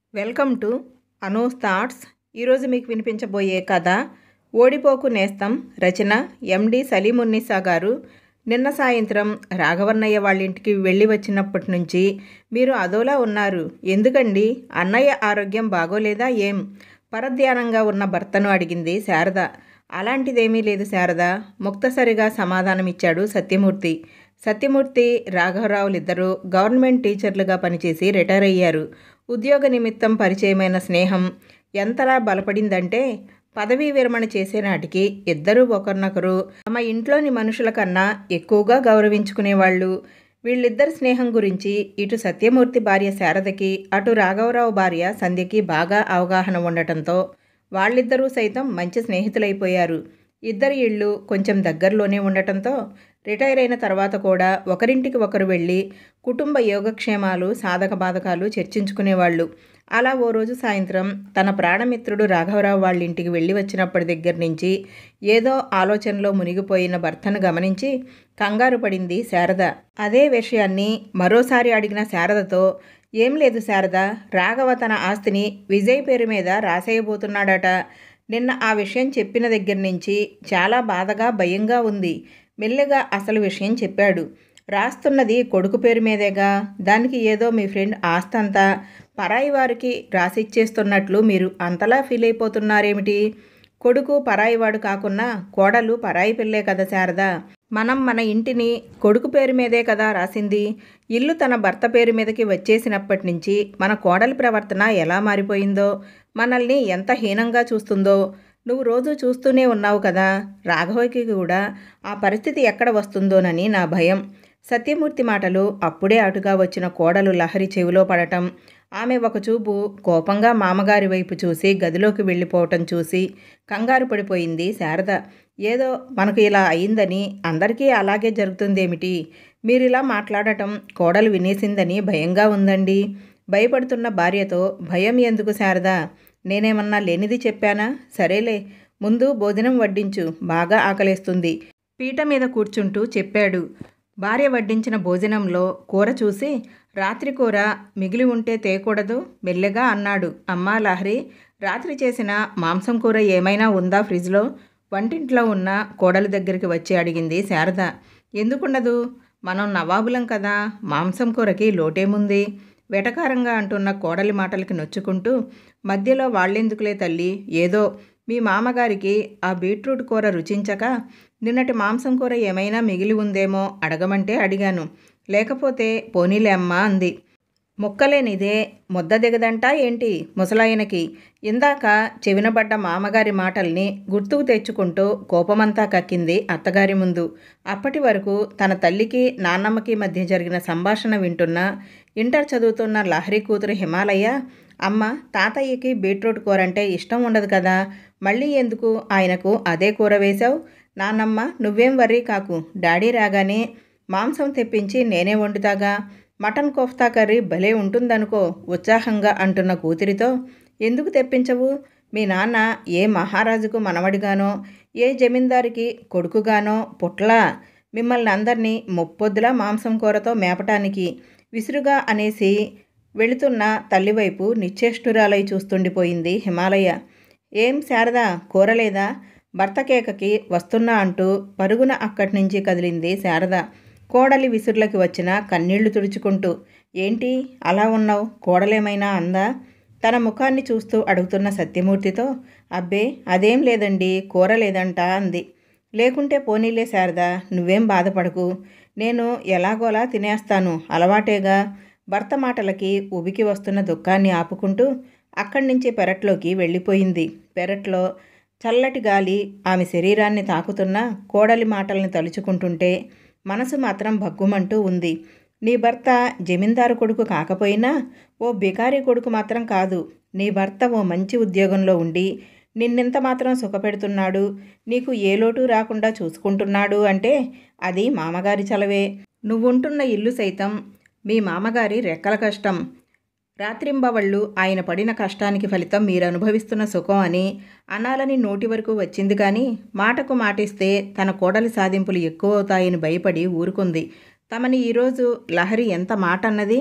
welcome to Anu's thoughts ఈరోజు మీకు వినిపించబోయే కథ ఓడిపోకు నేస్తం రచన ఎండి సలీమున్నిసా గారు నిన్న సాయంత్రం రాఘవన్నయ్య వాళ్ళ ఇంటికి వెళ్ళి వచ్చినప్పటి నుంచి మీరు అదోలా ఉన్నారు ఎందుకండి అన్నయ్య ఆరోగ్యం బాగోలేదా ఏం పరధ్యానంగా ఉన్న భర్తను అడిగింది శారద అలాంటిదేమీ లేదు శారద ముక్తసరిగా సమాధానమిచ్చాడు సత్యమూర్తి సత్యమూర్తి రాఘవరావులిద్దరూ గవర్నమెంట్ టీచర్లుగా పనిచేసి రిటైర్ అయ్యారు ఉద్యోగ నిమిత్తం పరిచయమైన స్నేహం ఎంతలా బలపడిందంటే పదవీ విరమణ చేసే నాటికి ఇద్దరూ ఒకరినొకరు తమ ఇంట్లోని మనుషుల కన్నా ఎక్కువగా గౌరవించుకునేవాళ్ళు వీళ్ళిద్దరి స్నేహం గురించి ఇటు సత్యమూర్తి భార్య శారదకి అటు రాఘవరావు భార్య సంధ్యకి బాగా అవగాహన ఉండటంతో వాళ్ళిద్దరూ సైతం మంచి స్నేహితులైపోయారు ఇద్దరి ఇళ్ళు కొంచెం దగ్గరలోనే ఉండటంతో రిటైర్ అయిన తర్వాత కూడా ఒకరింటికి ఒకరు వెళ్ళి కుటుంబ యోగక్షేమాలు సాధక బాధకాలు చర్చించుకునేవాళ్ళు అలా ఓ రోజు సాయంత్రం తన ప్రాణమిత్రుడు రాఘవరావు వాళ్ళ ఇంటికి వెళ్ళి వచ్చినప్పటి దగ్గర నుంచి ఏదో ఆలోచనలో మునిగిపోయిన భర్తను గమనించి కంగారు పడింది శారద అదే విషయాన్ని మరోసారి అడిగిన శారదతో ఏం లేదు శారద రాఘవ తన ఆస్తిని విజయ్ పేరు మీద రాసేయబోతున్నాడట నిన్న ఆ విషయం చెప్పిన దగ్గర నుంచి చాలా బాధగా భయంగా ఉంది మెల్లగా అసలు విషయం చెప్పాడు రాస్తున్నది కొడుకు పేరు మీదేగా దానికి ఏదో మీ ఫ్రెండ్ ఆస్తంతా పరాయి వారికి రాసిచ్చేస్తున్నట్లు మీరు అంతలా ఫీల్ అయిపోతున్నారేమిటి కొడుకు పరాయివాడు కాకున్నా కోడలు పరాయి పిల్లే కదా శారద మనం మన ఇంటిని కొడుకు పేరు మీదే కదా రాసింది ఇల్లు తన భర్త పేరు మీదకి వచ్చేసినప్పటి నుంచి మన కోడలి ప్రవర్తన ఎలా మారిపోయిందో మనల్ని ఎంత హీనంగా చూస్తుందో నువ్వు రోజు చూస్తూనే ఉన్నావు కదా రాఘవకి కూడా ఆ పరిస్థితి ఎక్కడ వస్తుందోనని నా భయం సత్యమూర్తి మాటలు అప్పుడే అటుగా వచ్చిన కోడలు లహరి చెవిలో పడటం ఆమె ఒక చూపు కోపంగా మామగారి వైపు చూసి గదిలోకి వెళ్ళిపోవటం చూసి కంగారు పడిపోయింది శారద ఏదో మనకు ఇలా అయిందని అందరికీ అలాగే జరుగుతుందేమిటి మీరిలా మాట్లాడటం కోడలు వినేసిందని భయంగా ఉందండి భయపడుతున్న భార్యతో భయం ఎందుకు శారద నేనేమన్నా లేనిది చెప్పానా సరేలే ముందు భోజనం వడ్డించు బాగా ఆకలేస్తుంది పీట మీద కూర్చుంటూ చెప్పాడు భార్య వడ్డించిన భోజనంలో కూర చూసి రాత్రి కూర మిగిలి ఉంటే తేకూడదు మెల్లగా అన్నాడు అమ్మా లహరి రాత్రి చేసిన మాంసం కూర ఏమైనా ఉందా ఫ్రిడ్జ్లో వంటింట్లో ఉన్న కోడలి దగ్గరికి వచ్చి అడిగింది శారద ఎందుకుండదు మనం నవాబులం కదా మాంసం కూరకి లోటేముంది వెటకారంగా అంటున్న కోడలి మాటలకి నొచ్చుకుంటూ మధ్యలో వాళ్ళెందుకులే తల్లి ఏదో మీ మామగారికి ఆ బీట్రూట్ కూర రుచించక నిన్నటి మాంసం కూర ఏమైనా మిగిలి ఉందేమో అడగమంటే అడిగాను లేకపోతే పోనీలే అమ్మా అంది ముక్కలేనిదే ముద్ద దిగదంటా ఏంటి ముసలాయనకి ఇందాక చెవినబడ్డ మామగారి మాటల్ని గుర్తుకు తెచ్చుకుంటూ కోపమంతా కక్కింది అత్తగారి ముందు అప్పటి వరకు తన తల్లికి నాన్నమ్మకి మధ్య జరిగిన సంభాషణ వింటున్న ఇంటర్ చదువుతున్న లహరి కూతురు హిమాలయ అమ్మ తాతయ్యకి బీట్రూట్ కూర అంటే ఇష్టం ఉండదు కదా మళ్ళీ ఎందుకు ఆయనకు అదే కూర వేశావు నాన్నమ్మ నువ్వేం వర్రీ కాకు డాడీ రాగానే మాంసం తెప్పించి నేనే వండుతాగా మటన్ కోఫ్తా కర్రీ భలే ఉంటుందనుకో ఉత్సాహంగా అంటున్న కూతురితో ఎందుకు తెప్పించవు మీ నాన్న ఏ మహారాజుకు మనవడిగానో ఏ జమీందారికి కొడుకుగానో పుట్లా మిమ్మల్ని అందరినీ ముప్పొద్దులా మాంసం కూరతో మేపటానికి విసురుగా అనేసి వెళుతున్న తల్లివైపు నిశ్చేష్టురాలై చూస్తుండిపోయింది హిమాలయ ఏం శారదా కూరలేదా భర్త కేకకి వస్తున్నా అంటూ పరుగున అక్కడి నుంచి కదిలింది శారద కోడలి విసురులకి వచ్చిన కన్నీళ్లు తుడుచుకుంటూ ఏంటి అలా ఉన్నావు కోడలేమైనా అందా తన ముఖాన్ని చూస్తూ అడుగుతున్న సత్యమూర్తితో అబ్బే అదేం లేదండి కూర లేదంట అంది లేకుంటే పోనీలే శారదా నువ్వేం బాధపడకు నేను ఎలాగోలా తినేస్తాను అలవాటేగా భర్త మాటలకి ఉబికి వస్తున్న దుఃఖాన్ని ఆపుకుంటూ అక్కడి నుంచి పెరట్లోకి వెళ్ళిపోయింది పెరట్లో చల్లటి గాలి ఆమె శరీరాన్ని తాకుతున్న కోడలి మాటల్ని తలుచుకుంటుంటే మనసు మాత్రం భగ్గుమంటూ ఉంది నీ భర్త జమీందారు కొడుకు కాకపోయినా ఓ బికారీ కొడుకు మాత్రం కాదు నీ భర్త ఓ మంచి ఉద్యోగంలో ఉండి నిన్నెంత మాత్రం సుఖపెడుతున్నాడు నీకు ఏ లోటు రాకుండా చూసుకుంటున్నాడు అంటే అది మామగారి చలవే నువ్వుంటున్న ఇల్లు సైతం మీ మామగారి రెక్కల కష్టం రాత్రింబవళ్ళు ఆయన పడిన కష్టానికి ఫలితం మీరు అనుభవిస్తున్న సుఖం అని అనాలని నోటి వరకు వచ్చింది కానీ మాటకు మాటిస్తే తన కోడలి సాధింపులు ఎక్కువ అవుతాయని భయపడి ఊరుకుంది తమని ఈరోజు లహరి ఎంత మాట అన్నది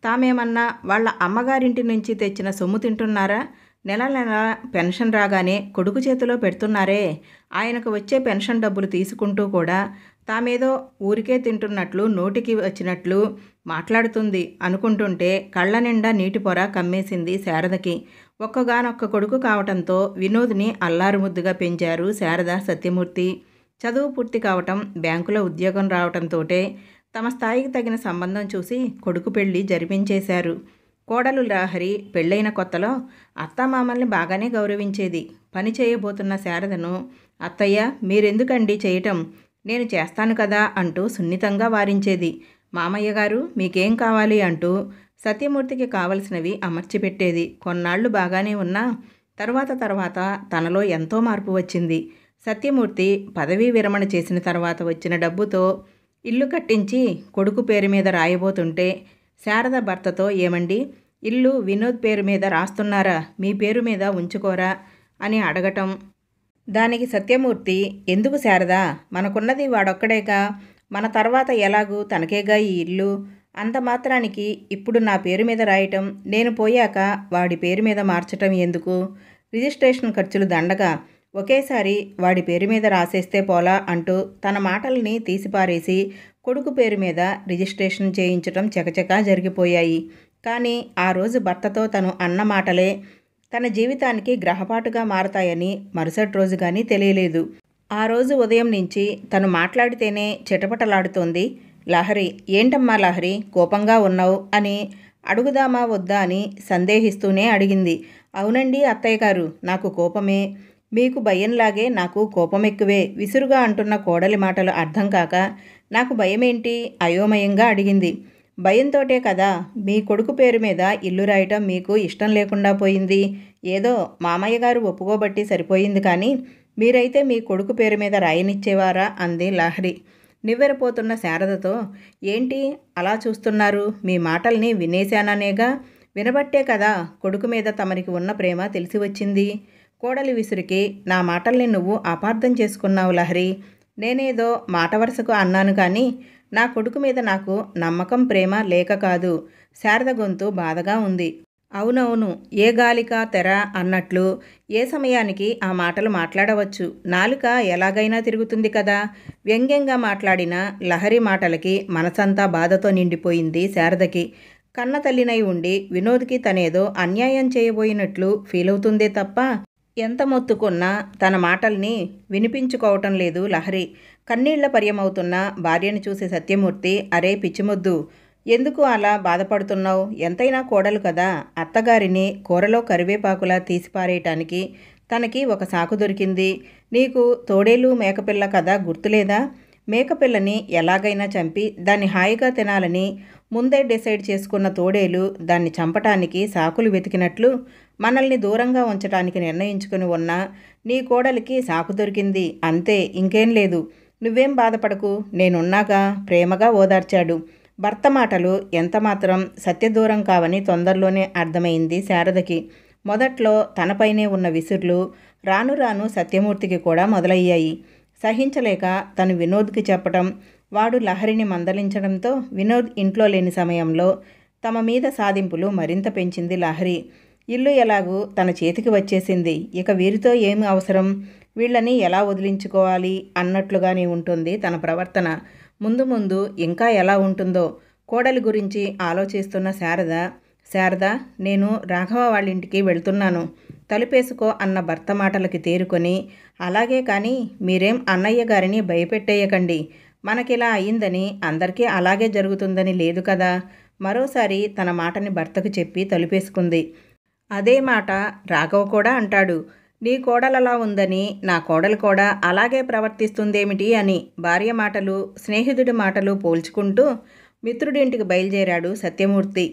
తామేమన్నా వాళ్ళ అమ్మగారింటి నుంచి తెచ్చిన సొమ్ము తింటున్నారా నెల నెల పెన్షన్ రాగానే కొడుకు చేతిలో పెడుతున్నారే ఆయనకు వచ్చే పెన్షన్ డబ్బులు తీసుకుంటూ కూడా తామేదో ఊరికే తింటున్నట్లు నోటికి వచ్చినట్లు మాట్లాడుతుంది అనుకుంటుంటే కళ్ళ నిండా నీటి పొర కమ్మేసింది శారదకి ఒక్కగానొక్క కొడుకు కావటంతో వినోద్ని అల్లారుముద్దుగా పెంచారు శారద సత్యమూర్తి చదువు పూర్తి కావటం బ్యాంకులో ఉద్యోగం రావటంతోటే తమ స్థాయికి తగిన సంబంధం చూసి కొడుకు పెళ్లి జరిపించేశారు కోడలు లహరి పెళ్ళైన కొత్తలో అత్తామామల్ని బాగానే గౌరవించేది పని చేయబోతున్న శారదను అత్తయ్య మీరెందుకండి చేయటం నేను చేస్తాను కదా అంటూ సున్నితంగా వారించేది మామయ్య గారు మీకేం కావాలి అంటూ సత్యమూర్తికి కావలసినవి అమర్చిపెట్టేది కొన్నాళ్ళు బాగానే ఉన్నా తర్వాత తర్వాత తనలో ఎంతో మార్పు వచ్చింది సత్యమూర్తి పదవీ విరమణ చేసిన తర్వాత వచ్చిన డబ్బుతో ఇల్లు కట్టించి కొడుకు పేరు మీద రాయబోతుంటే శారద భర్తతో ఏమండి ఇల్లు వినోద్ పేరు మీద రాస్తున్నారా మీ పేరు మీద ఉంచుకోరా అని అడగటం దానికి సత్యమూర్తి ఎందుకు శారదా మనకున్నది వాడొక్కడేగా మన తర్వాత ఎలాగూ తనకేగా ఈ ఇల్లు అంత మాత్రానికి ఇప్పుడు నా పేరు మీద రాయటం నేను పోయాక వాడి పేరు మీద మార్చటం ఎందుకు రిజిస్ట్రేషన్ ఖర్చులు దండగా ఒకేసారి వాడి పేరు మీద రాసేస్తే పోలా అంటూ తన మాటల్ని తీసిపారేసి కొడుకు పేరు మీద రిజిస్ట్రేషన్ చేయించటం చకచకా జరిగిపోయాయి కానీ ఆ రోజు భర్తతో తను అన్న మాటలే తన జీవితానికి గ్రహపాటుగా మారతాయని మరుసటి రోజు కానీ తెలియలేదు ఆ రోజు ఉదయం నుంచి తను మాట్లాడితేనే చిటపటలాడుతోంది లహరి ఏంటమ్మా లహరి కోపంగా ఉన్నావు అని అడుగుదామా వద్దా అని సందేహిస్తూనే అడిగింది అవునండి అత్తయ్య గారు నాకు కోపమే మీకు భయంలాగే నాకు కోపం ఎక్కువే విసురుగా అంటున్న కోడలి మాటలు అర్థం కాక నాకు భయమేంటి అయోమయంగా అడిగింది భయంతోటే కదా మీ కొడుకు పేరు మీద ఇల్లు రాయటం మీకు ఇష్టం లేకుండా పోయింది ఏదో మామయ్య గారు ఒప్పుకోబట్టి సరిపోయింది కానీ మీరైతే మీ కొడుకు పేరు మీద రాయనిచ్చేవారా అంది లహరి నివ్వెరపోతున్న శారదతో ఏంటి అలా చూస్తున్నారు మీ మాటల్ని వినేశాననేగా వినబట్టే కదా కొడుకు మీద తమరికి ఉన్న ప్రేమ తెలిసి వచ్చింది కోడలి విసురికి నా మాటల్ని నువ్వు అపార్థం చేసుకున్నావు లహరి నేనేదో మాట వరుసకు అన్నాను కానీ నా కొడుకు మీద నాకు నమ్మకం ప్రేమ లేక కాదు శారద గొంతు బాధగా ఉంది అవునవును ఏ గాలిక తెర అన్నట్లు ఏ సమయానికి ఆ మాటలు మాట్లాడవచ్చు నాలుక ఎలాగైనా తిరుగుతుంది కదా వ్యంగ్యంగా మాట్లాడిన లహరి మాటలకి మనసంతా బాధతో నిండిపోయింది శారదకి కన్న తల్లినై ఉండి వినోద్కి తనేదో అన్యాయం చేయబోయినట్లు ఫీల్ అవుతుందే తప్ప ఎంత మొత్తుకున్నా తన మాటల్ని వినిపించుకోవటం లేదు లహరి కన్నీళ్ల పర్యమవుతున్న భార్యను చూసి సత్యమూర్తి అరే పిచ్చిమొద్దు ఎందుకు అలా బాధపడుతున్నావు ఎంతైనా కోడలు కదా అత్తగారిని కూరలో కరివేపాకులా తీసిపారేయటానికి తనకి ఒక సాకు దొరికింది నీకు తోడేలు మేకపిల్ల కదా గుర్తులేదా మేకపిల్లని ఎలాగైనా చంపి దాన్ని హాయిగా తినాలని ముందే డిసైడ్ చేసుకున్న తోడేలు దాన్ని చంపటానికి సాకులు వెతికినట్లు మనల్ని దూరంగా ఉంచటానికి నిర్ణయించుకుని ఉన్న నీ కోడలికి సాకు దొరికింది అంతే ఇంకేం లేదు నువ్వేం బాధపడకు నేనున్నాగా ప్రేమగా ఓదార్చాడు భర్త మాటలు ఎంతమాత్రం సత్యదూరం కావని తొందరలోనే అర్థమైంది శారదకి మొదట్లో తనపైనే ఉన్న విసుర్లు రాను రాను సత్యమూర్తికి కూడా మొదలయ్యాయి సహించలేక తను వినోద్కి చెప్పటం వాడు లహరిని మందలించడంతో వినోద్ ఇంట్లో లేని సమయంలో తమ మీద సాధింపులు మరింత పెంచింది లహరి ఇల్లు ఎలాగూ తన చేతికి వచ్చేసింది ఇక వీరితో ఏమి అవసరం వీళ్ళని ఎలా వదిలించుకోవాలి అన్నట్లుగానే ఉంటుంది తన ప్రవర్తన ముందు ముందు ఇంకా ఎలా ఉంటుందో కోడలి గురించి ఆలోచిస్తున్న శారద శారద నేను రాఘవ వాళ్ళ ఇంటికి వెళ్తున్నాను తలుపేసుకో అన్న భర్త మాటలకి తేరుకొని అలాగే కానీ మీరేం అన్నయ్య గారిని భయపెట్టేయకండి మనకిలా అయిందని అందరికీ అలాగే జరుగుతుందని లేదు కదా మరోసారి తన మాటని భర్తకు చెప్పి తలుపేసుకుంది అదే మాట రాఘవ కూడా అంటాడు నీ కోడలలా ఉందని నా కోడలు కూడా అలాగే ప్రవర్తిస్తుందేమిటి అని భార్య మాటలు స్నేహితుడి మాటలు పోల్చుకుంటూ మిత్రుడింటికి బయలుదేరాడు సత్యమూర్తి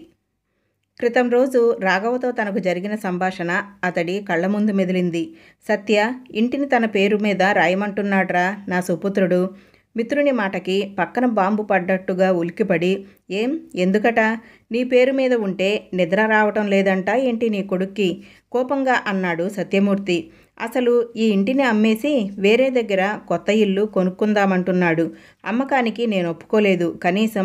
క్రితం రోజు రాఘవతో తనకు జరిగిన సంభాషణ అతడి కళ్ళ ముందు మెదిలింది సత్య ఇంటిని తన పేరు మీద రాయమంటున్నాడ్రా నా సుపుత్రుడు మిత్రుని మాటకి పక్కన బాంబు పడ్డట్టుగా ఉలిక్కిపడి ఏం ఎందుకట నీ పేరు మీద ఉంటే నిద్ర రావటం లేదంట ఏంటి నీ కొడుక్కి కోపంగా అన్నాడు సత్యమూర్తి అసలు ఈ ఇంటిని అమ్మేసి వేరే దగ్గర కొత్త ఇల్లు కొనుక్కుందామంటున్నాడు అమ్మకానికి నేను ఒప్పుకోలేదు కనీసం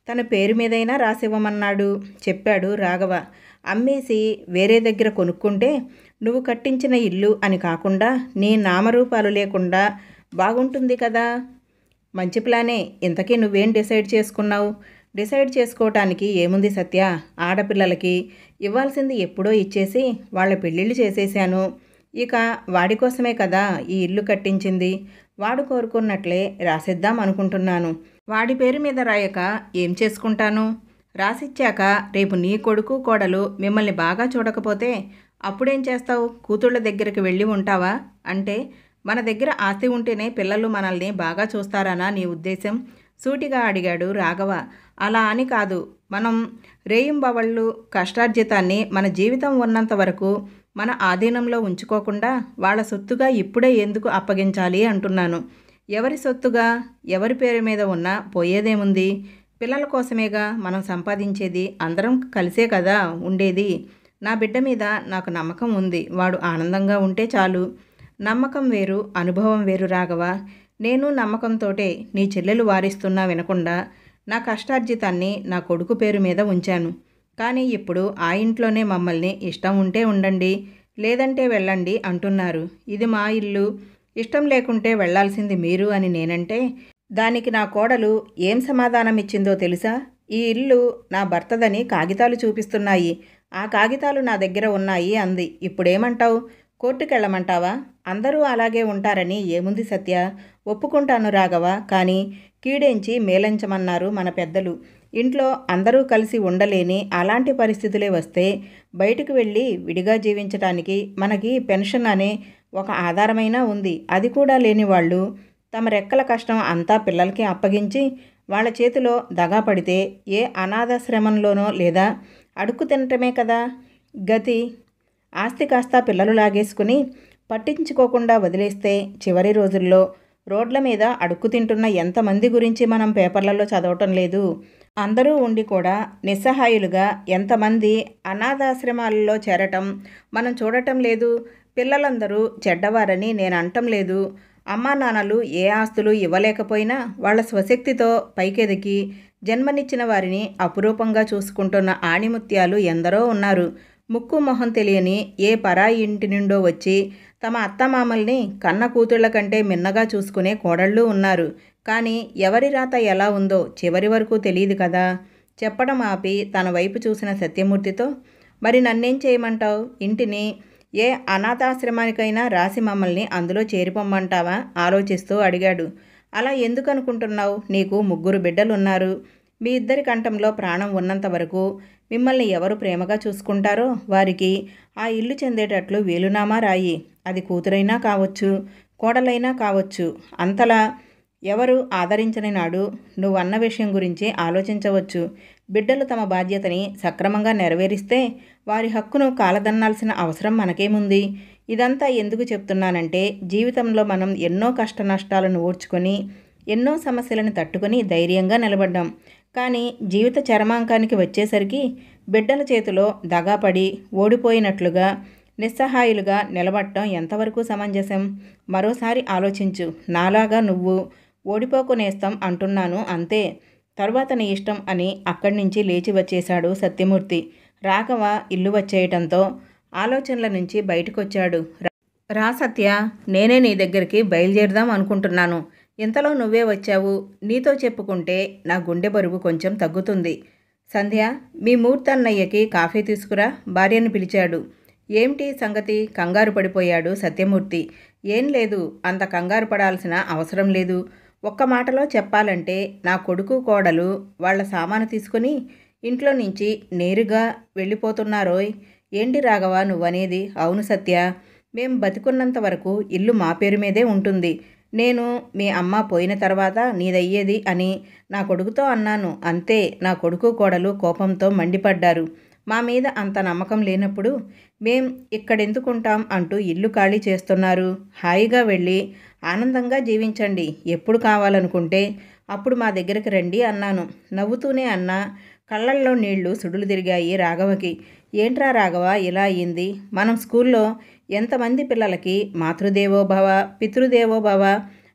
తన పేరు మీదైనా రాసివ్వమన్నాడు చెప్పాడు రాఘవ అమ్మేసి వేరే దగ్గర కొనుక్కుంటే నువ్వు కట్టించిన ఇల్లు అని కాకుండా నీ నామరూపాలు లేకుండా బాగుంటుంది కదా మంచి ప్లానే ఇంతకీ నువ్వేం డిసైడ్ చేసుకున్నావు డిసైడ్ చేసుకోవటానికి ఏముంది సత్య ఆడపిల్లలకి ఇవ్వాల్సింది ఎప్పుడో ఇచ్చేసి వాళ్ళ పెళ్ళిళ్ళు చేసేసాను ఇక వాడి కోసమే కదా ఈ ఇల్లు కట్టించింది వాడు కోరుకున్నట్లే రాసిద్దాం అనుకుంటున్నాను వాడి పేరు మీద రాయక ఏం చేసుకుంటాను రాసిచ్చాక రేపు నీ కొడుకు కోడలు మిమ్మల్ని బాగా చూడకపోతే అప్పుడేం చేస్తావు కూతుళ్ళ దగ్గరికి వెళ్ళి ఉంటావా అంటే మన దగ్గర ఆస్తి ఉంటేనే పిల్లలు మనల్ని బాగా చూస్తారనా నీ ఉద్దేశం సూటిగా అడిగాడు రాఘవ అలా అని కాదు మనం రేయింబవళ్ళు కష్టార్జితాన్ని మన జీవితం ఉన్నంత వరకు మన ఆధీనంలో ఉంచుకోకుండా వాళ్ళ సొత్తుగా ఇప్పుడే ఎందుకు అప్పగించాలి అంటున్నాను ఎవరి సొత్తుగా ఎవరి పేరు మీద ఉన్నా పోయేదేముంది పిల్లల కోసమేగా మనం సంపాదించేది అందరం కలిసే కదా ఉండేది నా బిడ్డ మీద నాకు నమ్మకం ఉంది వాడు ఆనందంగా ఉంటే చాలు నమ్మకం వేరు అనుభవం వేరు రాఘవ నేను నమ్మకంతోటే నీ చెల్లెలు వారిస్తున్నా వినకుండా నా కష్టార్జితాన్ని నా కొడుకు పేరు మీద ఉంచాను కానీ ఇప్పుడు ఆ ఇంట్లోనే మమ్మల్ని ఇష్టం ఉంటే ఉండండి లేదంటే వెళ్ళండి అంటున్నారు ఇది మా ఇల్లు ఇష్టం లేకుంటే వెళ్ళాల్సింది మీరు అని నేనంటే దానికి నా కోడలు ఏం సమాధానం ఇచ్చిందో తెలుసా ఈ ఇల్లు నా భర్తదని కాగితాలు చూపిస్తున్నాయి ఆ కాగితాలు నా దగ్గర ఉన్నాయి అంది ఇప్పుడేమంటావు కోర్టుకెళ్ళమంటావా అందరూ అలాగే ఉంటారని ఏముంది సత్య ఒప్పుకుంటాను రాఘవ కానీ కీడెంచి మేలంచమన్నారు మన పెద్దలు ఇంట్లో అందరూ కలిసి ఉండలేని అలాంటి పరిస్థితులే వస్తే బయటకు వెళ్ళి విడిగా జీవించడానికి మనకి పెన్షన్ అనే ఒక ఆధారమైనా ఉంది అది కూడా లేని వాళ్ళు తమ రెక్కల కష్టం అంతా పిల్లలకి అప్పగించి వాళ్ళ చేతిలో దగా పడితే ఏ అనాథాశ్రమంలోనో లేదా అడుక్కు తినటమే కదా గతి ఆస్తి కాస్త పిల్లలు లాగేసుకుని పట్టించుకోకుండా వదిలేస్తే చివరి రోజుల్లో రోడ్ల మీద అడుక్కు తింటున్న ఎంతమంది గురించి మనం పేపర్లలో చదవటం లేదు అందరూ ఉండి కూడా నిస్సహాయులుగా ఎంతమంది అనాథాశ్రమాలలో చేరటం మనం చూడటం లేదు పిల్లలందరూ చెడ్డవారని నేను అంటం లేదు అమ్మా నాన్నలు ఏ ఆస్తులు ఇవ్వలేకపోయినా వాళ్ళ స్వశక్తితో పైకెదికి జన్మనిచ్చిన వారిని అపురూపంగా చూసుకుంటున్న ఆణిముత్యాలు ఎందరో ఉన్నారు ముక్కు మొహం తెలియని ఏ పరాయి ఇంటి నుండో వచ్చి తమ అత్తమామల్ని కన్న కూతుళ్ల కంటే మిన్నగా చూసుకునే కోడళ్ళు ఉన్నారు కానీ ఎవరి రాత ఎలా ఉందో చివరి వరకు తెలియదు కదా చెప్పడం ఆపి తన వైపు చూసిన సత్యమూర్తితో మరి నన్నేం చేయమంటావు ఇంటిని ఏ అనాథాశ్రమానికైనా రాసి మమ్మల్ని అందులో చేరిపోమ్మంటావా ఆలోచిస్తూ అడిగాడు అలా ఎందుకు అనుకుంటున్నావు నీకు ముగ్గురు బిడ్డలున్నారు మీ ఇద్దరి కంఠంలో ప్రాణం ఉన్నంత వరకు మిమ్మల్ని ఎవరు ప్రేమగా చూసుకుంటారో వారికి ఆ ఇల్లు చెందేటట్లు వీలునామా రాయి అది కూతురైనా కావచ్చు కోడలైనా కావచ్చు అంతలా ఎవరు ఆదరించని నాడు నువ్వు అన్న విషయం గురించి ఆలోచించవచ్చు బిడ్డలు తమ బాధ్యతని సక్రమంగా నెరవేరిస్తే వారి హక్కును కాలదన్నాల్సిన అవసరం మనకేముంది ఇదంతా ఎందుకు చెప్తున్నానంటే జీవితంలో మనం ఎన్నో కష్ట నష్టాలను ఓర్చుకొని ఎన్నో సమస్యలను తట్టుకొని ధైర్యంగా నిలబడ్డాం కానీ జీవిత చరమాంకానికి వచ్చేసరికి బిడ్డల చేతిలో దగాపడి ఓడిపోయినట్లుగా నిస్సహాయులుగా నిలబడటం ఎంతవరకు సమంజసం మరోసారి ఆలోచించు నాలాగా నువ్వు ఓడిపోకునేస్తాం అంటున్నాను అంతే తరువాత నీ ఇష్టం అని అక్కడి నుంచి లేచి వచ్చేశాడు సత్యమూర్తి రాఘవ ఇల్లు వచ్చేయటంతో ఆలోచనల నుంచి బయటకొచ్చాడు రా సత్య నేనే నీ దగ్గరికి బయలుదేరదాం అనుకుంటున్నాను ఇంతలో నువ్వే వచ్చావు నీతో చెప్పుకుంటే నా గుండె బరువు కొంచెం తగ్గుతుంది సంధ్య మీ మూర్తన్నయ్యకి కాఫీ తీసుకురా భార్యను పిలిచాడు ఏమిటి సంగతి కంగారు పడిపోయాడు సత్యమూర్తి ఏం లేదు అంత కంగారు పడాల్సిన అవసరం లేదు ఒక్క మాటలో చెప్పాలంటే నా కొడుకు కోడలు వాళ్ళ సామాను తీసుకుని ఇంట్లో నుంచి నేరుగా వెళ్ళిపోతున్నారోయ్ ఏంటి రాఘవ నువ్వనేది అవును సత్య మేం బతికున్నంత వరకు ఇల్లు మా పేరు మీదే ఉంటుంది నేను మీ అమ్మ పోయిన తర్వాత నీదయ్యేది అని నా కొడుకుతో అన్నాను అంతే నా కొడుకు కోడలు కోపంతో మండిపడ్డారు మా మీద అంత నమ్మకం లేనప్పుడు మేం ఇక్కడెందుకుంటాం అంటూ ఇల్లు ఖాళీ చేస్తున్నారు హాయిగా వెళ్ళి ఆనందంగా జీవించండి ఎప్పుడు కావాలనుకుంటే అప్పుడు మా దగ్గరికి రండి అన్నాను నవ్వుతూనే అన్నా కళ్ళల్లో నీళ్లు సుడులు తిరిగాయి రాఘవకి ఏంట్రా రాఘవ ఇలా అయ్యింది మనం స్కూల్లో ఎంతమంది పిల్లలకి మాతృదేవోభవ పితృదేవోభవ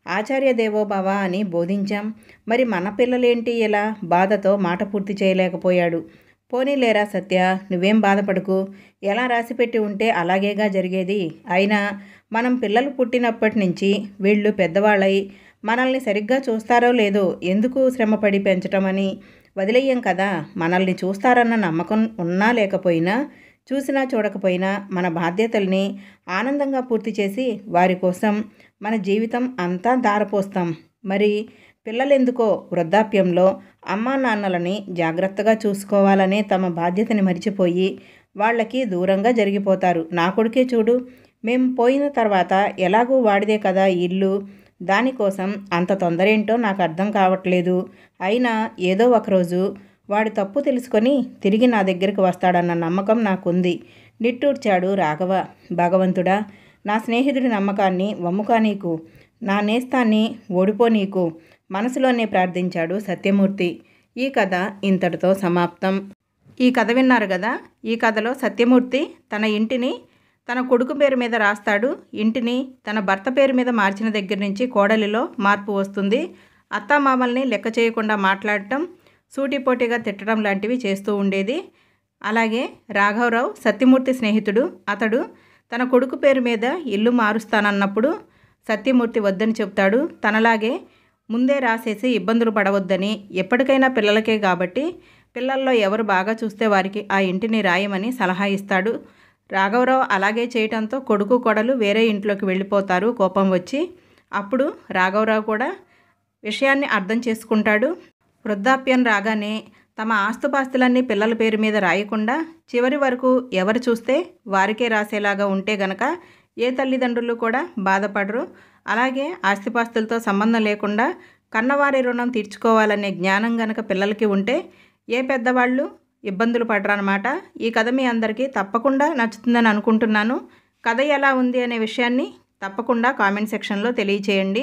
ఆచార్య దేవోభవ అని బోధించాం మరి మన పిల్లలేంటి ఇలా బాధతో మాట పూర్తి చేయలేకపోయాడు పోనీలేరా సత్య నువ్వేం బాధపడకు ఎలా రాసిపెట్టి ఉంటే అలాగేగా జరిగేది అయినా మనం పిల్లలు పుట్టినప్పటి నుంచి వీళ్ళు పెద్దవాళ్ళై మనల్ని సరిగ్గా చూస్తారో లేదో ఎందుకు శ్రమపడి పెంచటమని వదిలేయం కదా మనల్ని చూస్తారన్న నమ్మకం ఉన్నా లేకపోయినా చూసినా చూడకపోయినా మన బాధ్యతల్ని ఆనందంగా పూర్తి చేసి వారి కోసం మన జీవితం అంతా దారపోస్తాం మరి పిల్లలెందుకో వృద్ధాప్యంలో అమ్మా నాన్నలని జాగ్రత్తగా చూసుకోవాలనే తమ బాధ్యతని మరిచిపోయి వాళ్ళకి దూరంగా జరిగిపోతారు నా కొడుకే చూడు మేం పోయిన తర్వాత ఎలాగూ వాడిదే కదా ఈ ఇల్లు దానికోసం అంత తొందరేంటో నాకు అర్థం కావట్లేదు అయినా ఏదో ఒకరోజు వాడు తప్పు తెలుసుకొని తిరిగి నా దగ్గరికి వస్తాడన్న నమ్మకం నాకుంది నిట్టూర్చాడు రాఘవ భగవంతుడా నా స్నేహితుడి నమ్మకాన్ని వమ్ముకా నీకు నా నేస్తాన్ని ఓడిపో నీకు మనసులోనే ప్రార్థించాడు సత్యమూర్తి ఈ కథ ఇంతటితో సమాప్తం ఈ కథ విన్నారు కదా ఈ కథలో సత్యమూర్తి తన ఇంటిని తన కొడుకు పేరు మీద రాస్తాడు ఇంటిని తన భర్త పేరు మీద మార్చిన దగ్గర నుంచి కోడలిలో మార్పు వస్తుంది అత్తామామల్ని లెక్క చేయకుండా మాట్లాడటం సూటిపోటీగా తిట్టడం లాంటివి చేస్తూ ఉండేది అలాగే రాఘవరావు సత్యమూర్తి స్నేహితుడు అతడు తన కొడుకు పేరు మీద ఇల్లు మారుస్తానన్నప్పుడు సత్యమూర్తి వద్దని చెప్తాడు తనలాగే ముందే రాసేసి ఇబ్బందులు పడవద్దని ఎప్పటికైనా పిల్లలకే కాబట్టి పిల్లల్లో ఎవరు బాగా చూస్తే వారికి ఆ ఇంటిని రాయమని సలహా ఇస్తాడు రాఘవరావు అలాగే చేయటంతో కొడుకు కొడలు వేరే ఇంట్లోకి వెళ్ళిపోతారు కోపం వచ్చి అప్పుడు రాఘవరావు కూడా విషయాన్ని అర్థం చేసుకుంటాడు వృద్ధాప్యం రాగానే తమ ఆస్తుపాస్తులన్నీ పిల్లల పేరు మీద రాయకుండా చివరి వరకు ఎవరు చూస్తే వారికే రాసేలాగా ఉంటే గనక ఏ తల్లిదండ్రులు కూడా బాధపడరు అలాగే ఆస్తిపాస్తులతో సంబంధం లేకుండా కన్నవారి రుణం తీర్చుకోవాలనే జ్ఞానం గనక పిల్లలకి ఉంటే ఏ పెద్దవాళ్ళు ఇబ్బందులు పడరన్నమాట ఈ కథ మీ అందరికీ తప్పకుండా నచ్చుతుందని అనుకుంటున్నాను కథ ఎలా ఉంది అనే విషయాన్ని తప్పకుండా కామెంట్ సెక్షన్లో తెలియచేయండి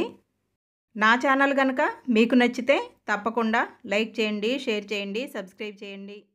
నా ఛానల్ కనుక మీకు నచ్చితే తప్పకుండా లైక్ చేయండి షేర్ చేయండి సబ్స్క్రైబ్ చేయండి